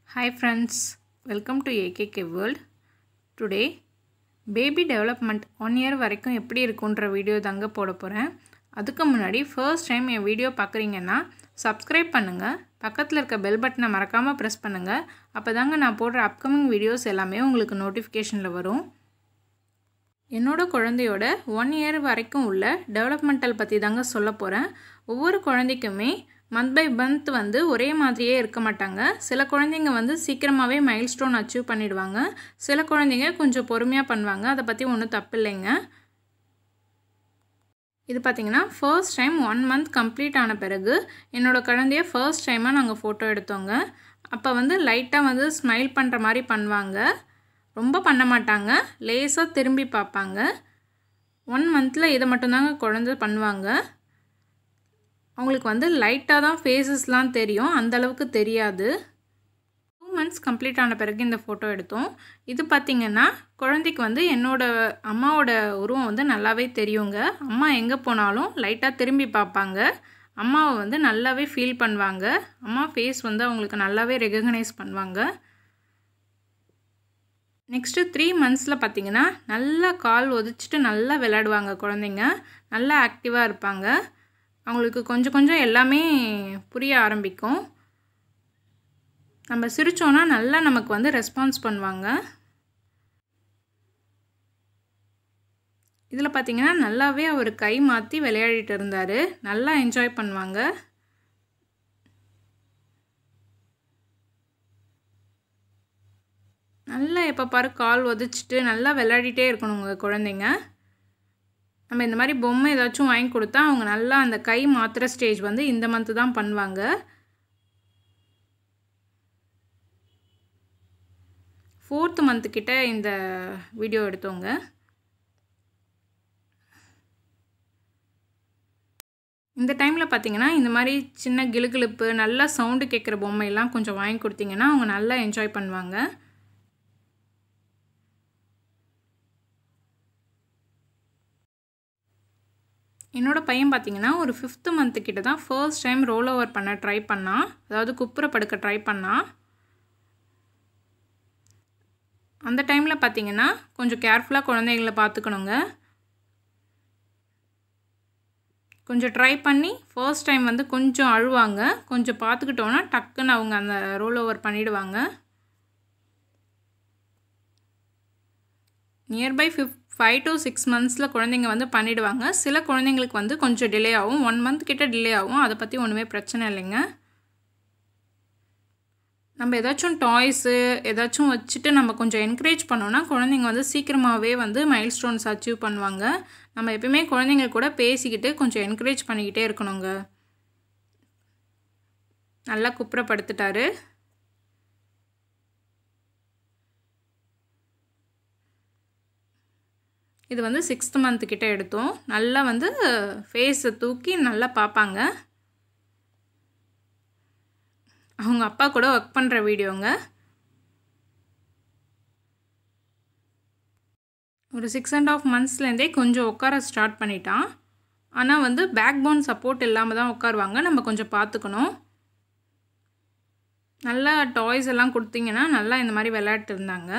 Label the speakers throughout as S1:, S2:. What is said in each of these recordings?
S1: Hi friends, welcome to AKK World. Today baby development one year வரைக்கும் எப்படி இருக்குன்ற video தாங்க போட போகிறேன் அதுக்கு முன்னாடி ஃபர்ஸ்ட் டைம் என் வீடியோ பார்க்குறீங்கன்னா சப்ஸ்கிரைப் பண்ணுங்கள் பக்கத்தில் இருக்க பெல் பட்டனை மறக்காமல் ப்ரெஸ் பண்ணுங்கள் அப்போ தாங்க நான் போடுற அப்கமிங் வீடியோஸ் எல்லாமே உங்களுக்கு நோட்டிஃபிகேஷனில் வரும் என்னோட குழந்தையோட ஒன் இயர் வரைக்கும் உள்ள டெவலப்மெண்டல் பற்றி தாங்க சொல்ல போகிறேன் ஒவ்வொரு குழந்தைக்குமே மந்த் பை மந்த் வந்து ஒரே மாதிரியே இருக்க மாட்டாங்க சில குழந்தைங்க வந்து சீக்கிரமாகவே மைல் ஸ்டோன் அச்சீவ் பண்ணிடுவாங்க சில குழந்தைங்க கொஞ்சம் பொறுமையாக பண்ணுவாங்க அதை பற்றி ஒன்றும் தப்பு இல்லைங்க இது பார்த்திங்கன்னா first time one month complete ஆன பிறகு என்னோடய குழந்தைய ஃபர்ஸ்ட் டைமாக நாங்கள் ஃபோட்டோ எடுத்தோங்க அப்போ வந்து லைட்டாக வந்து ஸ்மைல் பண்ணுற மாதிரி பண்ணுவாங்க ரொம்ப பண்ண மாட்டாங்க லேசாக திரும்பி பார்ப்பாங்க ஒன் மந்தில் இதை மட்டும்தாங்க குழந்தை பண்ணுவாங்க அவங்களுக்கு வந்து லைட்டாக தான் ஃபேஸஸ்லாம் தெரியும் அந்தளவுக்கு தெரியாது டூ மந்த்ஸ் கம்ப்ளீட் ஆன பிறகு இந்த ஃபோட்டோ எடுத்தோம் இது பார்த்திங்கன்னா குழந்தைக்கு வந்து என்னோட அம்மாவோட உருவம் வந்து நல்லாவே தெரியுங்க அம்மா எங்கே போனாலும் லைட்டாக திரும்பி பார்ப்பாங்க அம்மாவை வந்து நல்லாவே ஃபீல் பண்ணுவாங்க அம்மா ஃபேஸ் வந்து அவங்களுக்கு நல்லாவே ரெகக்னைஸ் பண்ணுவாங்க நெக்ஸ்ட்டு த்ரீ மந்த்ஸில் பார்த்திங்கன்னா நல்லா கால் ஒதிச்சிட்டு நல்லா விளையாடுவாங்க குழந்தைங்க நல்லா ஆக்டிவாக இருப்பாங்க அவங்களுக்கு கொஞ்சம் கொஞ்சம் எல்லாமே புரிய ஆரம்பிக்கும் நம்ம சிரித்தோன்னா நல்லா நமக்கு வந்து ரெஸ்பான்ஸ் பண்ணுவாங்க இதில் பார்த்திங்கன்னா நல்லாவே அவர் கை மாற்றி விளையாடிட்டு இருந்தார் நல்லா என்ஜாய் பண்ணுவாங்க நல்லா எப்போ பாரு கால் ஒதிச்சிட்டு நல்லா விளையாடிட்டே இருக்கணுங்க குழந்தைங்க நம்ம இந்த மாதிரி பொம்மை ஏதாச்சும் வாங்கி கொடுத்தா அவங்க நல்லா அந்த கை மாத்திர ஸ்டேஜ் வந்து இந்த மந்த்து தான் பண்ணுவாங்க ஃபோர்த்து மந்த்துக்கிட்ட இந்த வீடியோ எடுத்தோங்க இந்த டைமில் பார்த்தீங்கன்னா இந்த மாதிரி சின்ன கிளுகிழுப்பு நல்லா சவுண்டு கேட்குற பொம்மையெல்லாம் கொஞ்சம் வாங்கி கொடுத்தீங்கன்னா அவங்க நல்லா என்ஜாய் பண்ணுவாங்க என்னோடய பையன் பார்த்தீங்கன்னா ஒரு ஃபிஃப்த்து மந்த்து கிட்ட தான் ஃபர்ஸ்ட் டைம் ரோல் ஓவர் பண்ண ட்ரை பண்ணான் அதாவது குப்புற படுக்க ட்ரை பண்ணான் அந்த டைமில் பார்த்தீங்கன்னா கொஞ்சம் கேர்ஃபுல்லாக குழந்தைகளை பார்த்துக்கணுங்க கொஞ்சம் ட்ரை பண்ணி ஃபர்ஸ்ட் டைம் வந்து கொஞ்சம் அழுவாங்க கொஞ்சம் பார்த்துக்கிட்டோன்னா டக்குன்னு அவங்க அந்த ரோல் ஓவர் பண்ணிவிடுவாங்க nearby fifth five to six மந்த்ஸில் குழந்தைங்க வந்து பண்ணிவிடுவாங்க சில குழந்தைங்களுக்கு வந்து கொஞ்சம் டிலே ஆகும் ஒன் மந்த் கிட்ட டிலே ஆகும் அதை பற்றி ஒன்றுமே பிரச்சனை இல்லைங்க நம்ம ஏதாச்சும் டாய்ஸு ஏதாச்சும் வச்சுட்டு நம்ம கொஞ்சம் என்கரேஜ் பண்ணோன்னா குழந்தைங்க வந்து சீக்கிரமாகவே வந்து மைல் ஸ்டோன்ஸ் அச்சீவ் பண்ணுவாங்க நம்ம எப்பயுமே குழந்தைங்க கூட பேசிக்கிட்டு கொஞ்சம் என்கரேஜ் பண்ணிக்கிட்டே இருக்கணுங்க நல்லா குப்புறப்படுத்திட்டாரு இது வந்து சிக்ஸ்த் மந்த்து கிட்டே எடுத்தோம் நல்லா வந்து ஃபேஸை தூக்கி நல்லா பார்ப்பாங்க அவங்க அப்பா கூட ஒர்க் பண்ணுற வீடியோங்க ஒரு சிக்ஸ் அண்ட் ஆஃப் மந்த்ஸ்லேருந்தே கொஞ்சம் உட்கார ஸ்டார்ட் பண்ணிட்டான் ஆனால் வந்து பேக் போன் சப்போர்ட் இல்லாமல் தான் உட்காருவாங்க நம்ம கொஞ்சம் பார்த்துக்கணும் நல்லா டாய்ஸ் எல்லாம் கொடுத்தீங்கன்னா நல்லா இந்த மாதிரி விளையாட்டு இருந்தாங்க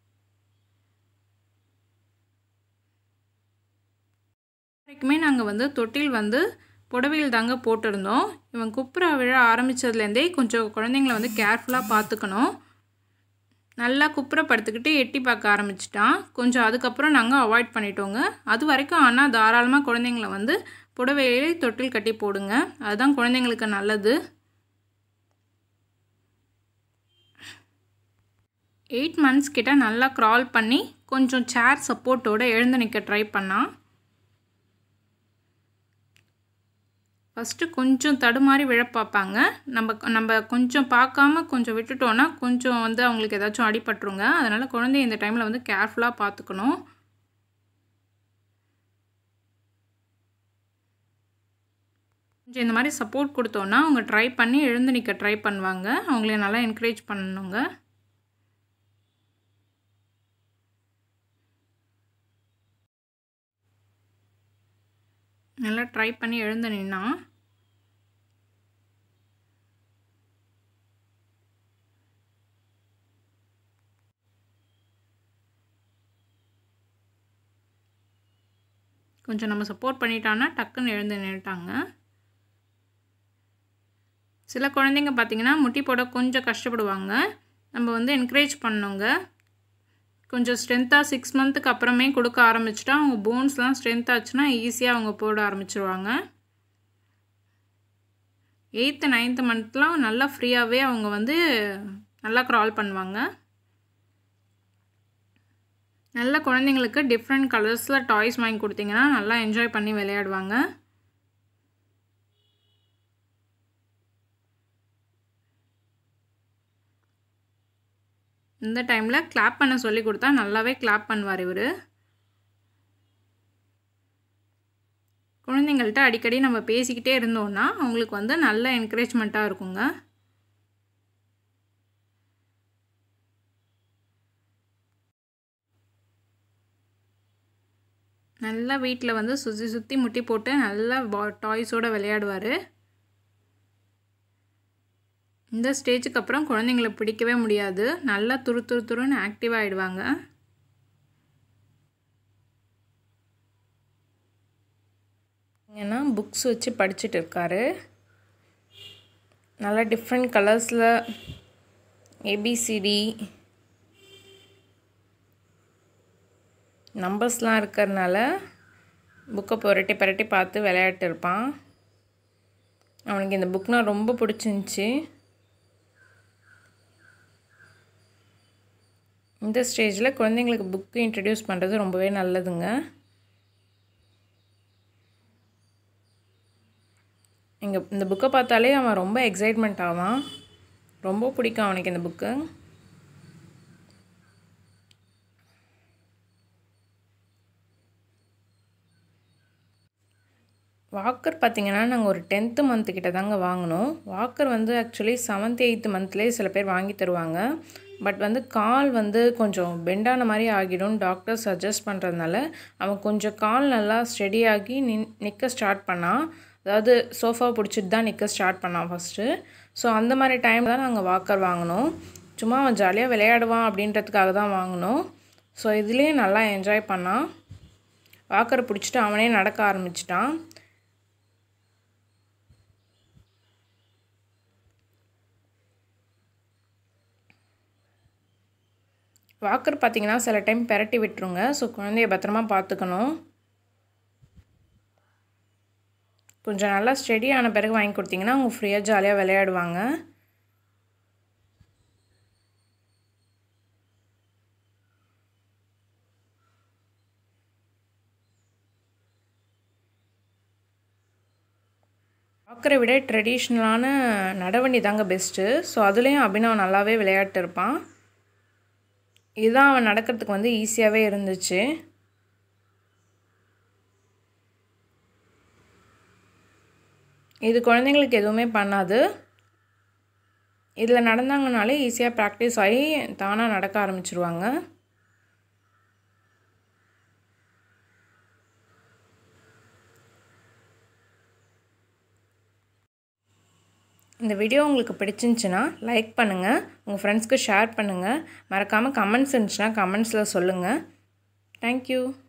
S1: வரைக்குமே நாங்கள் வந்து தொட்டில் வந்து புடவையில் தாங்க போட்டிருந்தோம் இவன் குப்புற விழ ஆரம்பித்ததுலேருந்தே கொஞ்சம் குழந்தைங்கள வந்து கேர்ஃபுல்லாக பார்த்துக்கணும் நல்லா குப்புற படுத்துக்கிட்டு எட்டி பார்க்க ஆரம்பிச்சிட்டான் கொஞ்சம் அதுக்கப்புறம் நாங்கள் அவாய்ட் பண்ணிட்டோங்க அது வரைக்கும் ஆனால் தாராளமாக குழந்தைங்கள வந்து புடவையிலே தொட்டில் கட்டி போடுங்க அதுதான் குழந்தைங்களுக்கு நல்லது எயிட் மந்த்ஸ் கிட்ட நல்லா க்ரால் பண்ணி கொஞ்சம் சேர் சப்போர்ட்டோடு எழுந்து நிற்க ட்ரை பண்ணான் ஃபஸ்ட்டு கொஞ்சம் தடுமாறி விழ பார்ப்பாங்க நம்ம நம்ம கொஞ்சம் பார்க்காம கொஞ்சம் விட்டுட்டோன்னா கொஞ்சம் வந்து அவங்களுக்கு ஏதாச்சும் அடிபட்டுருங்க அதனால் குழந்தைய இந்த டைமில் வந்து கேர்ஃபுல்லாக பார்த்துக்கணும் கொஞ்சம் இந்த மாதிரி சப்போர்ட் கொடுத்தோன்னா அவங்க ட்ரை பண்ணி எழுந்து நிற்க ட்ரை பண்ணுவாங்க அவங்கள நல்லா என்கரேஜ் பண்ணணுங்க நல்லா ட்ரை பண்ணி எழுந்து நின்னா கொஞ்சம் நம்ம சப்போர்ட் பண்ணிட்டோன்னா டக்குன்னு எழுந்து நின்றுட்டாங்க சில குழந்தைங்க பார்த்திங்கன்னா முட்டி போட கொஞ்சம் கஷ்டப்படுவாங்க நம்ம வந்து என்கரேஜ் பண்ணோங்க கொஞ்சம் ஸ்ட்ரென்த்தாக சிக்ஸ் மந்த்துக்கு அப்புறமே கொடுக்க ஆரம்பிச்சிட்டா அவங்க போன்ஸ்லாம் ஸ்ட்ரென்த் ஆச்சுன்னா ஈஸியாக அவங்க போட ஆரம்பிச்சிருவாங்க எயித்து நைன்த்து மந்த்லாம் நல்லா ஃப்ரீயாகவே அவங்க வந்து நல்லா க்ரால் பண்ணுவாங்க நல்ல குழந்தைங்களுக்கு டிஃப்ரெண்ட் கலர்ஸில் டாய்ஸ் வாங்கி கொடுத்தீங்கன்னா நல்லா என்ஜாய் பண்ணி விளையாடுவாங்க இந்த டைமில் கிளாப் பண்ண சொல்லி கொடுத்தா நல்லாவே கிளாப் பண்ணுவார் இவர் குழந்தைங்கள்ட்ட அடிக்கடி நம்ம பேசிக்கிட்டே இருந்தோன்னா அவங்களுக்கு வந்து நல்ல என்கரேஜ்மெண்ட்டாக இருக்குங்க நல்லா வீட்டில் வந்து சுற்றி சுற்றி முட்டி போட்டு நல்லா பா டாய்ஸோடு விளையாடுவார் இந்த ஸ்டேஜுக்கு அப்புறம் குழந்தைங்களை பிடிக்கவே முடியாது நல்லா துரு துரு துருன்னு ஆக்டிவ் ஆகிடுவாங்க ஏன்னா புக்ஸ் வச்சு படிச்சுட்டு இருக்காரு நல்லா டிஃப்ரெண்ட் கலர்ஸில் ஏபிசிடி நம்பர்ஸ்லாம் இருக்கிறதுனால புக்கை புரட்டி புரட்டி பார்த்து விளையாட்டு இருப்பான் அவனுக்கு இந்த புக்னால் ரொம்ப பிடிச்சிருந்துச்சி இந்த ஸ்டேஜில் குழந்தைங்களுக்கு புக்கு இன்ட்ரடியூஸ் பண்ணுறது ரொம்பவே நல்லதுங்க இங்கே இந்த புக்கை பார்த்தாலே அவன் ரொம்ப எக்ஸைட்மெண்ட் ஆவான் ரொம்ப பிடிக்கும் அவனுக்கு இந்த புக்கு வாக்கர் பார்த்திங்கன்னா நாங்கள் ஒரு டென்த்து மந்த்து கிட்ட தாங்க வாங்கினோம் வாக்கர் வந்து ஆக்சுவலி செவன்த் எயித்து மந்த்லேயே சில பேர் வாங்கி தருவாங்க பட் வந்து கால் வந்து கொஞ்சம் பெண்டான மாதிரி ஆகிடும் டாக்டர் சஜஸ்ட் பண்ணுறதுனால அவன் கொஞ்சம் கால் நல்லா ஸ்டெடியாகி நின் நிற்க ஸ்டார்ட் பண்ணான் அதாவது சோஃபா பிடிச்சிட்டு தான் நிற்க ஸ்டார்ட் பண்ணான் ஃபஸ்ட்டு ஸோ அந்த மாதிரி டைம் தான் நாங்கள் வாக்கர் வாங்கினோம் சும்மா அவன் ஜாலியாக விளையாடுவான் அப்படின்றதுக்காக தான் வாங்கினோம் ஸோ இதுலேயே நல்லா என்ஜாய் பண்ணான் வாக்கரை பிடிச்சிட்டு அவனே நடக்க ஆரம்பிச்சிட்டான் வாக்கர் பார்த்திங்கன்னா சில டைம் பெரட்டி விட்டுருங்க ஸோ குழந்தைய பத்திரமா பார்த்துக்கணும் கொஞ்சம் நல்லா ஸ்டெடி ஆன பிறகு வாங்கி கொடுத்தீங்கன்னா அவங்க ஃப்ரீயாக ஜாலியாக விளையாடுவாங்க வாக்கரை விட ட்ரெடிஷ்னலான நடவண்டி தாங்க பெஸ்ட்டு ஸோ அதுலேயும் அபினவ் நல்லாவே விளையாட்டு இருப்பான் இதுதான் அவன் நடக்கிறதுக்கு வந்து ஈஸியாகவே இருந்துச்சு இது குழந்தைங்களுக்கு எதுவுமே பண்ணாது இதில் நடந்தாங்கனாலே ஈஸியாக ப்ராக்டிஸ் ஆகி தானாக நடக்க ஆரம்பிச்சிருவாங்க இந்த வீடியோ உங்களுக்கு பிடிச்சிருந்துச்சின்னா லைக் பண்ணுங்கள் உங்கள் ஃப்ரெண்ட்ஸ்க்கு ஷேர் பண்ணுங்கள் மறக்காமல் கமெண்ட்ஸ் இருந்துச்சுன்னா கமெண்ட்ஸில் சொல்லுங்கள் தேங்க்யூ